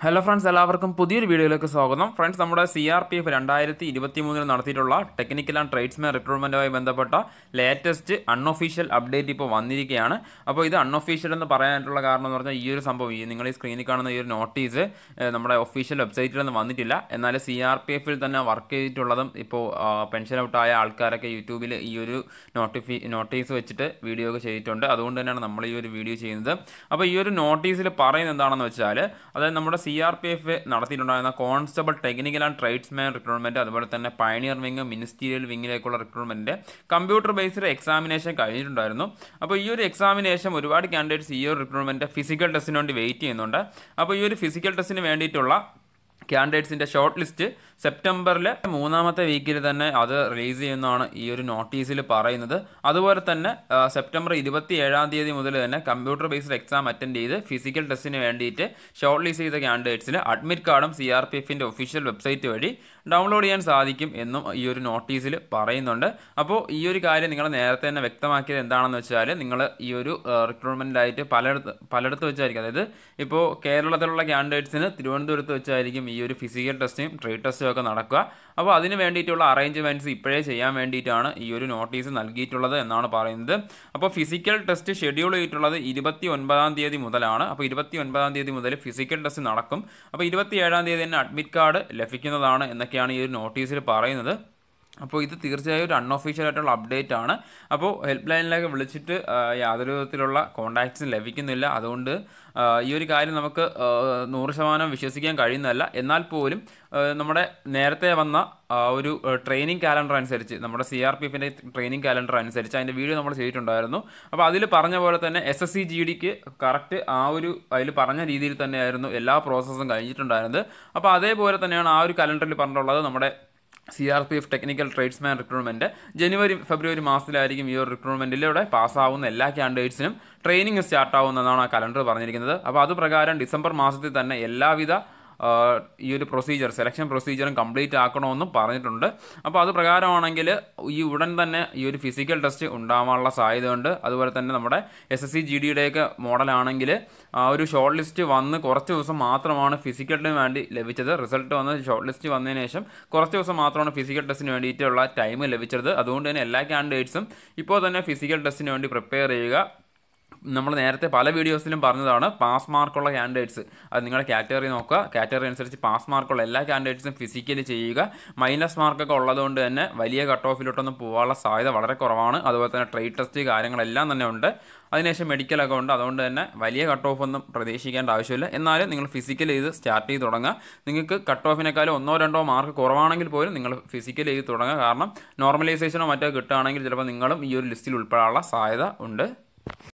hello friends എല്ലാവർക്കും പുതിയൊരു വീഡിയോയിലേക്ക് സ്വാഗതം ഫ്രണ്ട്സ് നമ്മുടെ സി ആർ പി എഫ് രണ്ടായിരത്തി ഇരുപത്തി മൂന്നിൽ നടത്തിയിട്ടുള്ള ടെക്നിക്കൽ ആൻഡ് ട്രേഡ്സ്മാൻ റിക്രൂട്ട്മെൻറ്റുമായി ബന്ധപ്പെട്ട ലേറ്റസ്റ്റ് അൺഒഫീഷ്യൽ അപ്ഡേറ്റ് ഇപ്പോൾ വന്നിരിക്കുകയാണ് അപ്പോൾ ഇത് അൺഒഫീഷ്യൽ എന്ന് പറയാനായിട്ടുള്ള കാരണം എന്ന് പറഞ്ഞാൽ ഈ ഒരു സംഭവം ഈ നിങ്ങൾ ഈ സ്ക്രീനിൽ കാണുന്ന ഈ ഒരു നോട്ടീസ് ഏഹ്, നമ്മുടെ ഒഫീഷ്യൽ വെബ്സൈറ്റിൽ നിന്ന് വന്നിട്ടില്ല എന്നാൽ സി ആർ പി എഫിൽ തന്നെ വർക്ക് ചെയ്തിട്ടുള്ളതും ഇപ്പോൾ പെൻഷൻ ഔട്ടായ ആൾക്കാരൊക്കെ യൂട്യൂബിൽ ഈ ഒരു നോട്ടിഫി നോട്ടീസ് വെച്ചിട്ട് വീഡിയോ ഒക്കെ ചെയ്തിട്ടുണ്ട് അതുകൊണ്ട് തന്നെയാണ് നമ്മൾ ഈ ഒരു വീഡിയോ ചെയ്യുന്നത് അപ്പോൾ ഈ ഒരു നോട്ടീസിൽ പറയുന്നത് എന്താണെന്ന് വെച്ചാൽ അതായത് നമ്മുടെ സി ആർ പി എഫ് നടത്തിയിട്ടുണ്ടായിരുന്ന constable technical and tradesman recruitment അതുപോലെ തന്നെ പയനിയർ വിങ് മിനിസ്റ്റീരിയൽ വിങ്ങിലേക്കുള്ള റിക്രൂട്ട്മെൻറ്റ് കമ്പ്യൂട്ടർ ബേസ്ഡ് എക്സാമിനേഷൻ കഴിഞ്ഞിട്ടുണ്ടായിരുന്നു അപ്പോൾ ഈ ഒരു എക്സാമിനേഷൻ ഒരുപാട് കാൻഡിഡേറ്റ്സ് ഈ ഒരു റിക്രൂട്ട്മെൻറ്റ് ഫിസിക്കൽ ടെസ്റ്റിന് വേണ്ടി വെയിറ്റ് ചെയ്യുന്നുണ്ട് അപ്പോൾ ഈ ഒരു ഫിസിക്കൽ ടെസ്റ്റിന് വേണ്ടിയിട്ടുള്ള കാൻഡിഡേറ്റ്സിൻ്റെ ഷോർട്ട് ലിസ്റ്റ് സെപ്റ്റംബറിലെ മൂന്നാമത്തെ വീക്കിൽ തന്നെ അത് റിലീസ് ചെയ്യുന്നതാണ് ഈ ഒരു നോട്ടീസിൽ പറയുന്നത് അതുപോലെ തന്നെ ആ, സെപ്റ്റംബർ ഇരുപത്തി ഏഴാം തീയതി മുതൽ തന്നെ കമ്പ്യൂട്ടർ ബേസ്ഡ് എക്സാം അറ്റൻഡ് ചെയ്ത് ഫിസിക്കൽ ടെസ്റ്റിന് വേണ്ടിയിട്ട് ഷോർട്ട് ലിസ്റ്റ് ചെയ്ത കാൻഡിഡേറ്റ്സിന് അഡ്മിറ്റ് കാർഡും സി ആർ പി എഫിൻ്റെ ഒഫീഷ്യൽ വെബ്സൈറ്റ് വഴി ഡൗൺലോഡ് ചെയ്യാൻ സാധിക്കും എന്നും ഈ ഒരു നോട്ടീസിൽ പറയുന്നുണ്ട് അപ്പോൾ ഈ ഒരു കാര്യം നിങ്ങൾ നേരത്തെ തന്നെ വ്യക്തമാക്കിയത് എന്താണെന്ന് വെച്ചാൽ നിങ്ങൾ ഈ ഒരു റിക്രൂട്ട്മെൻറ്റിലായിട്ട് പലയിടത്ത് പലയിടത്ത് വെച്ചായിരിക്കും അതായത് ഇപ്പോൾ കേരളത്തിലുള്ള കാൻഡിഡേറ്റ്സിന് തിരുവനന്തപുരത്ത് വെച്ചായിരിക്കും ഈ ഒരു ഫിസിക്കൽ ടെസ്റ്റും ട്രേഡ് ടെസ്റ്റും ഒക്കെ നടക്കുക അപ്പോൾ അതിന് വേണ്ടിയിട്ടുള്ള അറേഞ്ച്മെൻറ്റ്സ് ഇപ്പോഴേ ചെയ്യാൻ വേണ്ടിയിട്ടാണ് ഈ ഒരു നോട്ടീസ് നൽകിയിട്ടുള്ളത് എന്നാണ് പറയുന്നത് അപ്പോൾ ഫിസിക്കൽ ടെസ്റ്റ് ഷെഡ്യൂൾ ചെയ്തിട്ടുള്ളത് ഇരുപത്തി ഒൻപതാം തീയതി മുതലാണ് അപ്പോൾ ഇരുപത്തി ഒൻപതാം തീയതി മുതൽ ഫിസിക്കൽ ടെസ്റ്റ് നടക്കും അപ്പോൾ ഇരുപത്തി ഏഴാം തീയതി തന്നെ അഡ്മിറ്റ് കാർഡ് ലഭിക്കുന്നതാണ് എന്നൊക്കെയാണ് ഈ ഒരു നോട്ടീസിൽ പറയുന്നത് അപ്പോൾ ഇത് തീർച്ചയായും ഒരു അൺഒഫീഷ്യൽ ആയിട്ടുള്ള അപ്ഡേറ്റ് ആണ് അപ്പോൾ ഹെൽപ്പ് ലൈനിലേക്ക് വിളിച്ചിട്ട് ആ, യാതൊരു വിധത്തിലുള്ള കോൺടാക്ട്സും ലഭിക്കുന്നില്ല അതുകൊണ്ട് ആ, ഈ ഒരു കാര്യം നമുക്ക് ആ, നൂറ് ശതമാനം വിശ്വസിക്കാൻ കഴിയുന്നതല്ല എന്നാൽ പോലും ആ, നമ്മുടെ നേരത്തെ വന്ന ആ ഒരു ട്രെയിനിങ് കാലണ്ടർ അനുസരിച്ച് നമ്മുടെ സി ആർ പി എഫിൻ്റെ ട്രെയിനിങ് കാലണ്ടർ അനുസരിച്ച് അതിൻ്റെ വീഡിയോ നമ്മൾ ചെയ്തിട്ടുണ്ടായിരുന്നു അപ്പോൾ അതിൽ പറഞ്ഞ പോലെ തന്നെ എസ് എസ് സി ജി ഡിക്ക് കറക്റ്റ് ആ ഒരു അതിൽ പറഞ്ഞ രീതിയിൽ തന്നെയായിരുന്നു എല്ലാ പ്രോസസ്സും കഴിഞ്ഞിട്ടുണ്ടായിരുന്നത് അപ്പോൾ അതേപോലെ തന്നെയാണ് ആ ഒരു കലണ്ടറിൽ പറഞ്ഞിട്ടുള്ളത് നമ്മുടെ C R P F technical tradesman recruitment ജനുവരി ഫെബ്രുവരി മാസത്തിലായിരിക്കും ഈ ഒരു റിക്രൂട്ട്മെൻറ്റിലൂടെ പാസ്സാവുന്ന എല്ലാ കാൻഡിഡേറ്റ്സിനും ട്രെയിനിങ് സ്റ്റാർട്ട് ആവുന്നതാണ് ആ കലണ്ടർ പറഞ്ഞിരിക്കുന്നത് അപ്പോൾ അത് പ്രകാരം ഡിസംബർ മാസത്തിൽ തന്നെ എല്ലാവിധ ആ, ഈ ഒരു പ്രൊസീജിയർ സെലക്ഷൻ പ്രൊസീജിയറും കംപ്ലീറ്റ് ആക്കണമെന്നും പറഞ്ഞിട്ടുണ്ട് അപ്പോൾ അത് പ്രകാരമാണെങ്കിൽ ഈ ഉടൻ തന്നെ ഈ ഒരു ഫിസിക്കൽ ടെസ്റ്റ് ഉണ്ടാവാനുള്ള സാധ്യതയുണ്ട് അതുപോലെ തന്നെ നമ്മുടെ എസ് എസ് സി ജി ഡിയുടെയൊക്കെ മോഡലാണെങ്കിൽ ആ ഒരു ഷോർട്ട് ലിസ്റ്റ് വന്ന് കുറച്ച് ദിവസം മാത്രമാണ് ഫിസിക്കലിന് വേണ്ടി ലഭിച്ചത് റിസൾട്ട് വന്ന് ഷോർട്ട് ലിസ്റ്റ് വന്നതിന് ശേഷം കുറച്ച് ദിവസം മാത്രമാണ് ഫിസിക്കൽ ടെസ്റ്റിന് വേണ്ടിയിട്ടുള്ള ടൈം ലഭിച്ചത് അതുകൊണ്ട് തന്നെ എല്ലാ കാൻഡിഡേറ്റ്സും ഇപ്പോൾ തന്നെ ഫിസിക്കൽ ടെസ്റ്റിന് വേണ്ടി പ്രിപ്പയർ ചെയ്യുക നമ്മൾ നേരത്തെ പല വീഡിയോസിലും പറഞ്ഞതാണ് പാസ് മാർക്കുള്ള കാൻഡിഡേറ്റ്സ് അത് നിങ്ങളുടെ കാറ്റഗറി നോക്കുക കാറ്റഗറി അനുസരിച്ച് പാസ് മാർക്കുള്ള എല്ലാ കാൻഡിഡേറ്റ്സും ഫിസിക്കലി ചെയ്യുക മൈനസ് മാർക്കൊക്കെ ഉള്ളതുകൊണ്ട് തന്നെ വലിയ കട്ട് ഓഫിലോട്ടൊന്നും പോകാനുള്ള സാധ്യത വളരെ കുറവാണ് അതുപോലെ തന്നെ ട്രേഡ് ടെസ്റ്റ് കാര്യങ്ങളെല്ലാം തന്നെ ഉണ്ട് അതിനുശേഷം മെഡിക്കലൊക്കെ ഉണ്ട് അതുകൊണ്ട് തന്നെ വലിയ കട്ട് ഓഫ് ഒന്നും പ്രതീക്ഷിക്കേണ്ട ആവശ്യമില്ല എന്നാലും നിങ്ങൾ ഫിസിക്കൽ ചെയ്ത് സ്റ്റാർട്ട് ചെയ്ത് തുടങ്ങുക നിങ്ങൾക്ക് കട്ട് ഓഫിനേക്കാളും ഒന്നോ രണ്ടോ മാർക്ക് കുറവാണെങ്കിൽ പോലും നിങ്ങൾ ഫിസിക്കൽ ചെയ്ത് തുടങ്ങുക കാരണം നോർമലൈസേഷനോ മറ്റോ കിട്ടുകയാണെങ്കിൽ ചിലപ്പോൾ നിങ്ങളും ഈ ഒരു ലിസ്റ്റിൽ ഉൾപ്പെടാനുള്ള സാധ്യത ഉണ്ട്